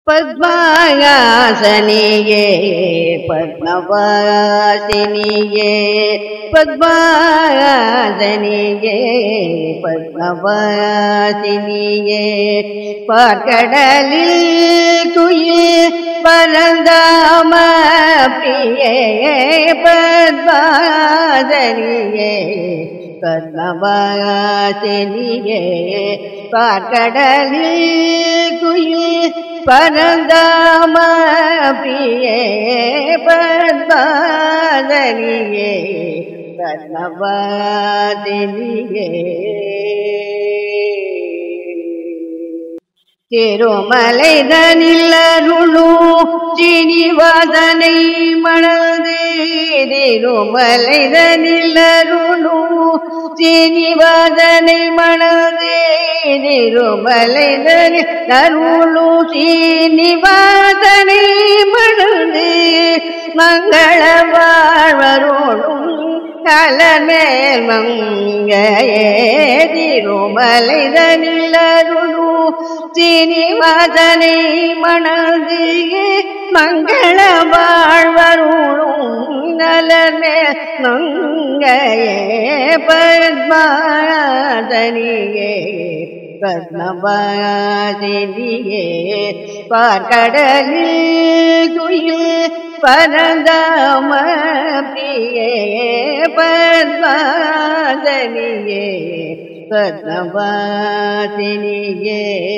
பத்மாயாசனியே பத்மவாசினியே பத்மாயாசனியே பத்மவாசினியே பார்க்கடலில் துயில் பரந்தாம பிரியே பத்மாசனியே பத்மவாசினியே பார்க்கடலில் துயில் பரந்தாம பிரியே பத்மாதனியே பத்மவாதினியே திருமலைதனில் அருளும் சீனிவாசனை மணந்து திருமலைதனில் அருளும் சீனிவாசனை மணந்து திருமலைதனில் அருளும் சீனிவாசனை மணந்து மங்கள வாழ்வரோடும் கலமேல் மங்கையே திருமலைதனில் அருளும் சீனிவாசனை மணந்து மங்கள வாழ்வருளும் நலமே மங்கையே பத்மாதனியே பத்மபாதினியே பார்க்கடலில் துயில் பரந்தாம பிரியே பத்மாதனியே பத்மபாதினியே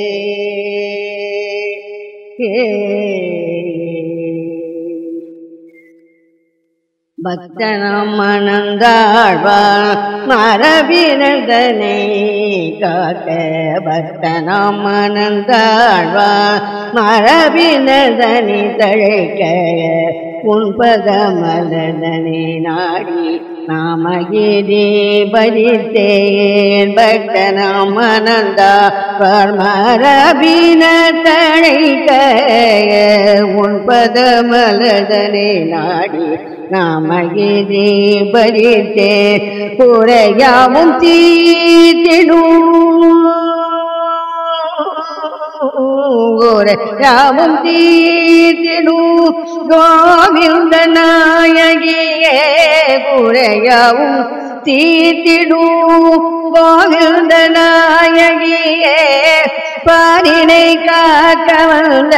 பக்தனம் மணந்தாழ்வார் மரபினதனை காக்க பக்தனம் மணந்தாழ்வார் மரபினதனை தழைக்க உன்பதமலதனை நாடி நாமகிரி பரித்தேன் பக்தனம் மணந்தா மரபின தழைக்க உன்பதமலதனை நாடி நாமகிரி பரித்தே புறையாவும் தீத்திடும் ராமும் தீத்திடும் கோவிந்த நாயகியே புறையாவும் தீத்திடும் கோவிந்த நாயகியே பாரினை காக்க வந்த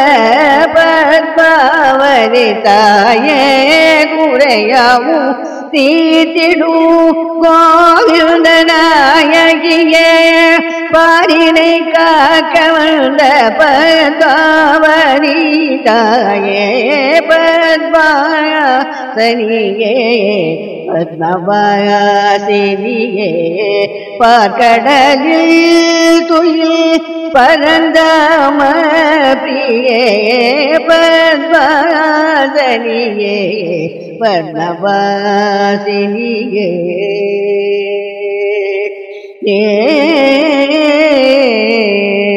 பத்மாவதி தாயே குறையாவும் தீத்திடும் கோவிந்த நாயகியே பாரினை காக்க வந்த பத்மாவதி தாயே பத்மாசனியே பத்மவாசினியே பார்க்கடலில் துயில் பரந்தாம பிரியே பத்மவாசனியே பத்மவாசினியே ஏ